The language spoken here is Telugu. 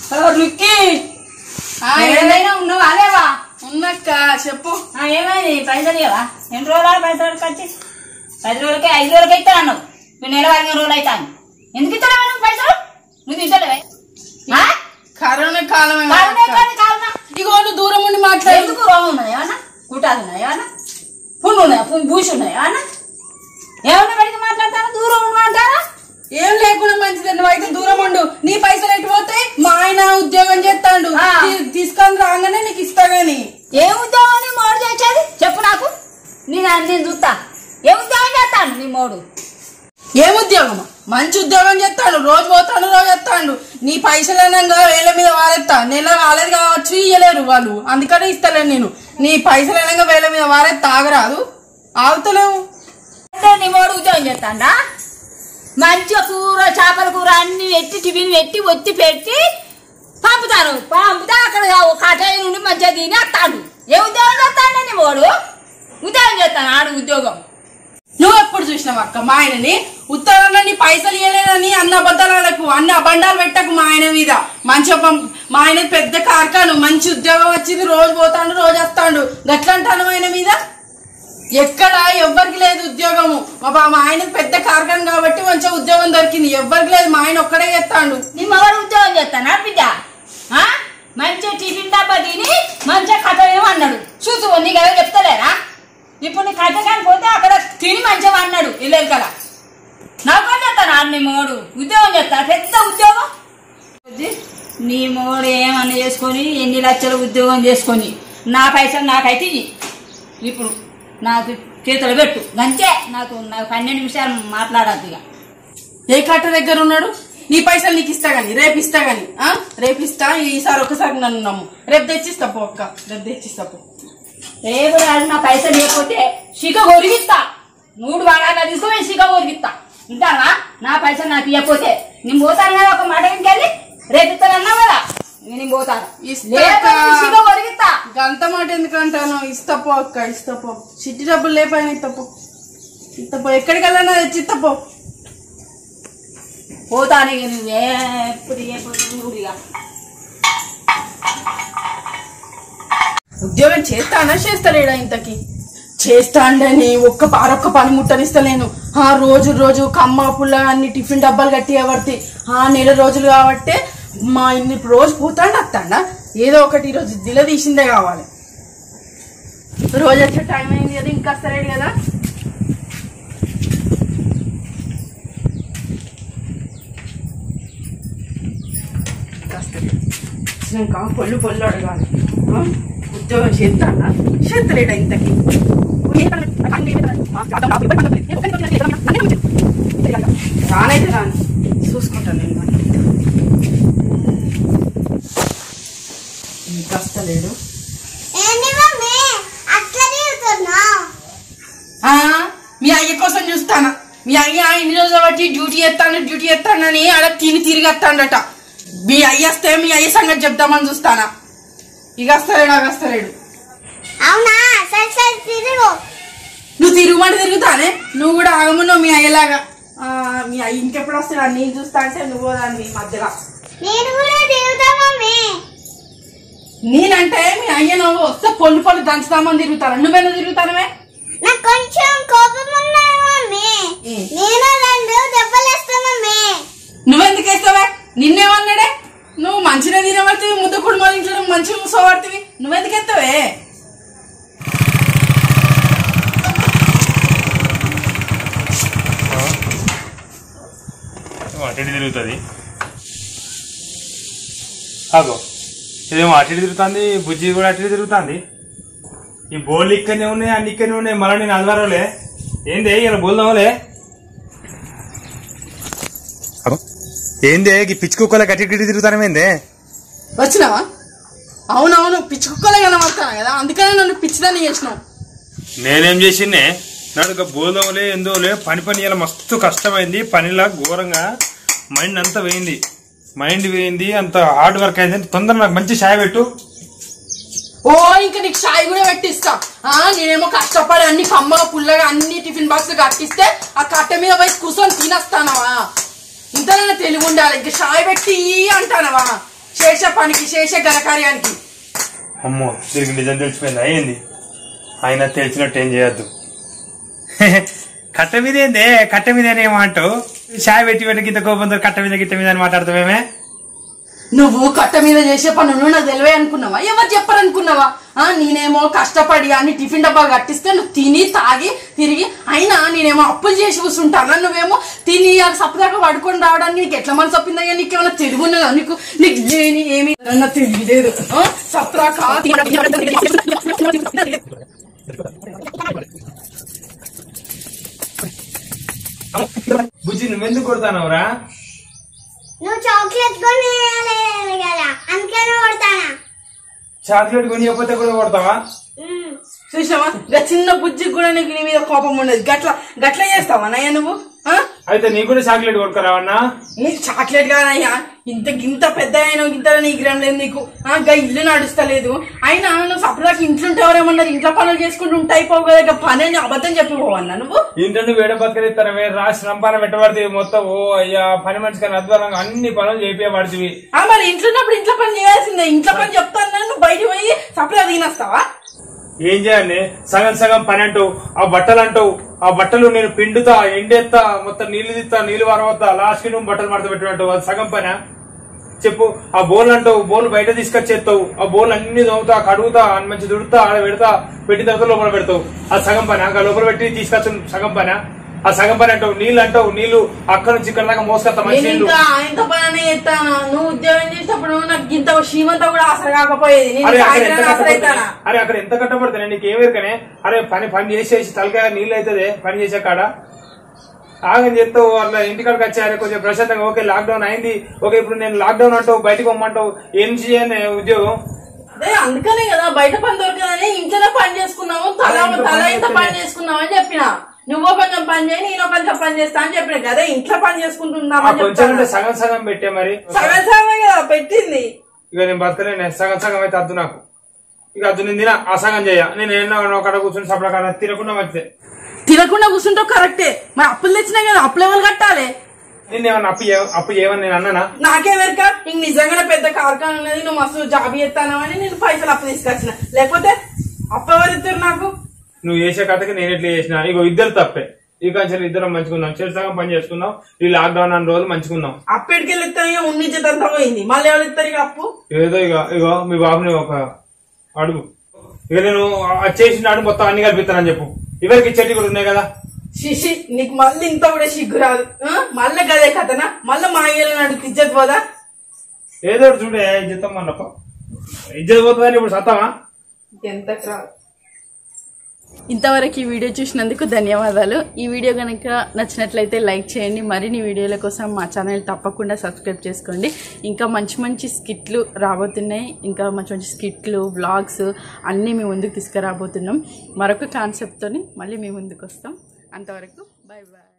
రుక్కి ఆ, ఏదైనా ఉన్నావా అదేవా ఉన్నక్క చెప్పు ఆ, ఏమైంది పైసలు ఇవ్వవా ఎన్ని రోజులు పైసలు ఖర్చు పది రోజులకి ఐదు రోజులకి ఇస్తా అన్నావు నువ్వు నెల పదిహేను రోజులు అవుతాను ఎందుకు ఇస్తావా నువ్వు పైసలు నువ్వు తింటలేవే ఆ? కరోనా కాలమే కాలునే కాదు, కాలునా. ఇగో నువ్వు దూరం ఉండి మాట్లాడు ఎందుకు రోగం ఉన్నది ఏమన్నా కుటాలు ఉన్నాయి ఏమన్నా పుండు ఉన్నాయా పుండు బూసి ఉన్నాయి ఏమన్నా ఏమన్నా బయటకు మాట్లాడతాను దూరం ఉండి మాట్లాడా ఏం లేకుండా మంచిది నువ్వు అయితే దూరం ఉండు నీ పైసలు ఎటు పోతాయి మా ఆయన ఉద్యోగం చేస్తాడు ఆ. తీ- తీసుకొని రాగానే నీకు ఇస్తా గాని ఏ ఉద్యోగం నీ మోడు చేసేది చెప్పు నాకు నేను నేను చూస్తా ఏ ఉద్యోగం చేస్తాను నీ మోడు ఏం ఉద్యోగం మంచి ఉద్యోగం చేస్తాడు రోజు పోతాడు రోజు చేస్తాడు నీ పైసలు అనగా వేల మీద వారెత్తా నెల రాలేదు కావచ్చు ఇయ్యలేరు వాళ్ళు అందుకనే ఇస్తలేను నేను నీ పైసలు అనగా వేల మీద వారెత్తా ఆగరాదు ఆగుతలేవు అంటే నీ మోడు ఉద్యోగం చేస్తాడా మంచిగా కూర చేపల కూర అన్ని పెట్టి టిఫిన్ పెట్టి ఒత్తి పెట్టి పంపుతాను పంపితే అక్కడ కటాయి నుండి మంచిగా తిని వస్తాడు ఏ ఉద్యోగం చేస్తాడు నీ మోడు ఉద్యోగం చేస్తాను ఆడు ఉద్యోగం నువ్వు ఎప్పుడు చూసినావు అక్క మా ఆయనని ఉత్తరాన నీ పైసలు ఇవ్వలేదని అన్న అబద్ధాలకు అన్ని అబండాలు పెట్టకు మా ఆయన మీద మంచిగా పం- మా ఆయన పెద్ద కార్ఖాను మంచి ఉద్యోగం వచ్చింది రోజు పోతాడు రోజు వస్తాడు గట్లంటాను ఆయన మీద ఎక్కడ ఎవ్వరికి లేదు ఉద్యోగము మా బా- మా ఆయన పెద్ద కార్ఖాన కాబట్టి మంచిగా ఉద్యోగం దొరికింది ఎవ్వరికి లేదు మా ఆయన ఒక్కడే చేస్తాడు నీ మగడు ఉద్యోగం చేస్తానా బిడ్డ ఆ? మంచిగా టిఫిన్ డబ్బా తిని మంచిగా కథ అన్నాడు చూసు నీకు ఏదో చెప్తలేరా ఇప్పుడు నీ కథ కానీ పోతే అక్కడ తిని మంచిగా అన్నాడు ఇల్లెలకల నవ్వుకొని చేస్తాను ఆడు నీ మోడు ఉద్యోగం చేస్తా పెద్ద ఉద్యోగం నీ మోడు ఏమన్నా చేసుకొని ఎన్ని లక్షల ఉద్యోగం చేసుకొని నా పైసలు నాకైతే ఇయ్యి. ఇప్పుడు నాకు చేతులు పెట్టు అంతే నాకు నాకు పన్నెండు నిమిషాలు మాట్లాడద్దు ఇక ఏ కట్ట దగ్గర ఉన్నాడు నీ పైసలు నీకు ఇస్తా గాని రేపు ఇస్తా గాని ఆ రేపు ఇస్తా ఈసారి ఒకసారి నన్ను నమ్ము రేపు తెచ్చిస్తా పో అక్క రేపు తెచ్చిస్తా పో రేపు రాజు నా పైసలు లేకపోతే శిఖ కొరిగిస్తా మూడు వారాల తీసుకుని శిఖ కొరిగిస్తా ఉంటానా నా పైసలు నాకు ఇవ్వకపోతే నేను పోతాను కదా ఒక మాట ఇంకెళ్ళి రేపు ఇస్తానన్నావు కదా నేను పోతాను ఇస్తా లేకపోతే అక్క. శిఖ కొరిగిస్తా గంత మాట ఎందుకంటాను ఇస్తా పో అక్క ఇస్తా పో చిట్టి డబ్బులు లేపని ఇస్తా పో ఇస్తా పో ఎక్కడికి వెళ్ళానా తెచ్చి ఇస్తా పో పోతాను ఇక నువ్వు ఎప్పుడు ఎప్పుడు నువ్వు ఇక ఉద్యోగం చేస్తానా చేస్తలేడా ఇంతకి చేస్తాండని ఒక్క పారొక్క పని ముట్టనిస్తలేను ఆ రోజు రోజు కమ్మ పుల్ల అన్ని టిఫిన్ డబ్బాలు కట్టి పడితే ఆ నెల రోజులు కాబట్టే మా ఇన్ని ఇప్పుడు రోజు పోతాండ వస్తాడా ఏదో ఒకటి ఈరోజు దిల తీసిందే కావాలి రోజు వచ్చే టైం అయింది కదా ఇంకా వస్తలేడు కదా ఇంకా పొల్లు పొల్లు అడగాలి ఆ? ఉద్యోగం చేస్తాడా చేస్తలేడా ఇంతకి రానైతే రాను చూసుకుంటాను నేను మరి. ఇంకా వస్తలేడు ఏంటి మమ్మీ అట్లా తిరుగుతున్నావు ఆ, మీ అయ్య కోసం చూస్తానా మీ అయ్య ఇన్ని రోజులు బట్టి డ్యూటీ చేస్తాను డ్యూటీ చేస్తానని ఆడ తిని తిరిగి వస్తాడట మీ అయ్య వస్తే మీ అయ్య సంగతి చెప్దామని చూస్తానా ఇక వస్తలేడు అగ వస్తలేడు అవునా సరే సరే తిరుగు నువ్వు తిరుగుమంటే తిరుగుతానే నువ్వు కూడా ఆగమన్నావు మీ అయ్యలాగా ఆ, మీ అయ్య ఇంకెప్పుడు వస్తాడు నేను చూస్తా అంటే నువ్వు దాన్ని మధ్యలో నేను కూడా తిరుగుతా మమ్మీ నేనంటే మీ అయ్య నువ్వు వస్తే పొల్లు పొల్లు దంచుతామని తిరుగుతాను నువ్వెందుకు తిరుగుతానవే నాకు కొంచెం కోపం ఉన్నాయి మమ్మీ ఏ. నేను రెండు దెబ్బలు వేస్తా మమ్మీ నువ్వెందుకు వేస్తావే నిన్నేమన్నాడే నువ్వు మంచిగా తినబడితే ముద్ద కుటుంబాల ఇంట్లో మంచిగా మూసోబడితే నువ్వెందుకు ఎత్తావే అటు ఇటు తిరుగుతుంది అగో ఇదేమో అటు ఇటు తిరుగుతుంది బుజ్జి కూడా అటు ఇటు తిరుగుతుంది ఈ బోళ్ళు ఇక్కడనే ఉన్నాయి అన్ని ఇక్కడనే ఉన్నాయి మళ్ళీ నేను అలవారులే ఏంది ఇలా బోల్దామలే ఏందే ఈ పిచ్చి కుక్కలకి అటు ఇటు తిరుగుతానేందే వచ్చినావా అవునవును పిచ్చి కుక్కలే కనబడతాను కదా అందుకనే నన్ను పిచ్చిదాన్ని చేసినావు నేనేం చేసిండే నాకు బోధంలే ఎందోలే పని పని ఇలా మస్తు కష్టమైంది పనిలా ఘోరంగా మైండ్ అంతా పోయింది మైండ్ పోయింది అంత హార్డ్ వర్క్ అయింది తొందర నాకు మంచి ఛాయ్ పెట్టు ఓ ఇంకా నీకు షాయి కూడా పెట్టిస్తా ఆ నేనేమో కష్టపడి అన్ని కమ్మగా పుల్లగా అన్ని టిఫిన్ బాక్స్ కట్టిస్తే ఆ కట్టె మీద పోయి కూర్చొని తినేస్తానవా ఇంతనైనా తెలివి ఉండాలి ఇంకా షాయి పెట్టి అంటానవా చేసే పనికి చేసే ఘనకార్యానికి అమ్మో తిరిగి నిజం తెలిసిపోయింది అయ్యింది ఆయన తెలిసినట్టు ఏం చేయొద్దు కట్ట మీద ఏందే కట్ట మీద ఏమో అంటావు చాయ్ పెట్టి పెట్టి గింత కోపంతో కట్ట మీద గిట్ట మీద అని మాట్లాడతావేమే నువ్వు కట్ట మీద చేసే పనులు నాకు తెలివే అనుకున్నావా ఎవరు చెప్పరు అనుకున్నావా ఆ నేనేమో కష్టపడి అన్ని టిఫిన్ డబ్బాలు కట్టిస్తే నువ్వు తిని తాగి తిరిగి అయినా నేనేమో అప్పులు చేసి కూర్చుంటాను నువ్వేమో తిని సప్పదాకా పడుకొని రావడానికి నీకు ఎట్లా మనసు చెప్పిందయ్యా నీకు ఏమైనా తెలివి ఉన్నదా నీకు నీకు దేని ఏమి అన్నా తెలియలేదు సప్రాక బుజ్జి నువ్వెందుకు కొడతానవరా నువ్వు చాక్లెట్ కొని ఇవ్వలేదు కదా అందుకని కొడతానా చాక్లెట్ కొనియకపోతే కూడా కొడతావా ఉమ్. చూసావా గా చిన్న బుజ్జికి కూడా నీకు నీ మీద కోపం ఉండదు గట్ల గట్ల చేస్తావా నయ్యా నువ్వు ఆ? అయితే నీకు కూడా చాక్లెట్ కొడుకురావన్నా నీకు చాక్లెట్ కాదయ్యా ఇంత ఇంత పెద్ద అయినా ఇంత నీకు గ్రామ్ లేదు నీకు ఆ, గా ఇల్లు నడుస్తలేదు అయినా నువ్వు సపరేట్ ఇంట్లో ఉంటావరేమన్నారు ఇంట్లో పనులు చేసుకుంటూ ఉంటాయిపోవు కదా గా పని అని అబద్ధం చెప్పిపోవన్నా నువ్వు ఇంట్లో నువ్వు వేడ బతకరిస్తారా వేరే రాసి రంపాన పెట్టబడితే మొత్తం ఓ అయ్యా పని మనిషి కానీ అద్భుతంగా అన్ని పనులు చేపించబడితివి ఆ, మరి ఇంట్లో ఉన్నప్పుడు ఇంట్లో పని చేయాల్సిందే ఇంట్లో పని చెప్తాను నువ్వు బయటికి పోయి సపరేట్ తినేస్తావా ఏం చేయాలి సగం సగం పని అంటావు ఆ బట్టలు అంటావు ఆ బట్టలు నేను పిండుతా ఎండెత్తా మొత్తం నీళ్లు తీస్తా నీళ్లు వరవత్తా లాస్ట్ కి నువ్వు బట్టలు మడత పెట్టినట్టు అది సగం పనా చెప్పు ఆ బోల్ అంటావు బోల్ బయట తీసుకొచ్చేస్తావు ఆ బోల్ అన్ని తవ్వుతా కడుగుతా అన్ని మంచి దుడుతా ఆడ పెడతా పెట్టిన తర్వాత లోపల పెడతావు ఆ సగం పని ఆ లోపల పెట్టి తీసుకొచ్చు సగం పనా ఆ సగం పని అంటావు నీళ్ళు అంటావు నీళ్లు అక్కడ నుంచి ఇక్కడ దాకా మోసుకొస్తా మంచి నేను నీళ్లు ఇంకా ఇంత పని చేస్తాను నువ్వు ఉద్యోగం చేసేటప్పుడు నాకు ఇంత శ్రీమంత కూడా ఆసర కాకపోయేది నేను అరే అక్కడ ఎంత సాయంత్రం ఆసర కట్టబడతానే అవుతానా అరే అక్కడ ఎంత కట్టబడతానే నీకు ఏమేరకనే అరే పని పని చేసేసి తలకాయ నీళ్ళు అవుతుంది పని చేసే కాడ ఆగని చెప్తావు అట్లా ఇంటికాడికి వచ్చారు కొంచెం ప్రశాంతంగా ఓకే లాక్డౌన్ అయింది ఓకే ఇప్పుడు నేను లాక్డౌన్ అంటావు బయటకు పొమ్మంటావు ఏం చేయని ఉద్యోగం అదే అందుకనే కదా బయట పని దొరకదని ఇంట్లోనే పని చేసుకున్నాము తల ఇంట్లో తల పని ఇంత దొరకలే. పని చేసుకున్నావు అని చెప్పిన నువ్వో కొంచెం పని చేయి నేను కొంచెం పని చేస్తా అని చెప్పిన కదా ఇంట్లో పని ఆ చేసుకుంటున్నామని కొంచెం అంటే చెప్తాను సగం సగం పెట్టే మరి సగం సగమే కదా పెట్టింది ఇక నేను బతకలేను సగం సగం అయితే అద్దు నాకు ఇక అద్దు నేను తిన ఆ సగం చేయ నేను ఏమన్నా ఒక కూర్చొని సపడ కాడ తినకుండా వచ్చే తినకుండా కూర్చుంటావు కరెక్టే మరి అప్పులు తెచ్చినా కదా అప్పులు ఎవరు కట్టాలి నేను ఏమన్నా అప్పు చేయ- అప్పు చేయమని నేను అన్నానా నాకే వెరక ఇంక నిజంగానే పెద్ద కార్ఖాన ఉన్నది నువ్వు మస్తు జాబ్ చేస్తానని నేను పైసలు అప్పు తీసుకొచ్చిన లేకపోతే అప్పు ఎవరు ఇస్తారు నాకు నువ్వు చేసే కథకి నేను ఎట్లా చేసిన ఇగో ఇద్దరు తప్పే ఈ కంచెలు ఇద్దరం మంచుకుందాం చెడు సగం పని చేసుకుందాం ఈ లాక్డౌన్ అన్ని రోజులు మంచుకుందాం అప్పటికెళ్ళి ఇస్తాను ఉన్నిచ్చేదంతా పోయింది మళ్ళీ ఎవరు ఇస్తారు ఇక అప్పు ఏదో ఇక ఇగో మీ బాబుని ఒక అడుగు ఇక నేను అది చేసినాడు మొత్తం అన్ని కల్పిస్తానని చెప్పు ఎవరికి చెట్టు కూడా ఉన్నాయి కదా శిషి నీకు మళ్ళీ ఇంత కూడా సిగ్గు రాదు ఆ? మళ్ళీ గదే కథనా మళ్ళీ మా అయ్యలు నాడు ఇజ్జత్ పోదా ఏదో ఒకటి చూడే ఇజ్జతం అన్నప్ప ఇజ్జత్ పోతుందని ఇప్పుడు సత్తామా ఎంత రాదు ఇంతవరకు ఈ వీడియో చూసినందుకు ధన్యవాదాలు ఈ వీడియో కనుక నచ్చినట్లయితే లైక్ చేయండి మరిన్ని వీడియోల కోసం మా ఛానల్ తప్పకుండా సబ్స్క్రైబ్ చేసుకోండి ఇంకా మంచి మంచి స్కిట్లు రాబోతున్నాయి ఇంకా మంచి మంచి స్కిట్లు వ్లాగ్స్ అన్నీ మీ ముందుకు తీసుకురాబోతున్నాం మరొక కాన్సెప్ట్తోని మళ్ళీ మీ ముందుకు వస్తాం అంతవరకు బాయ్ బాయ్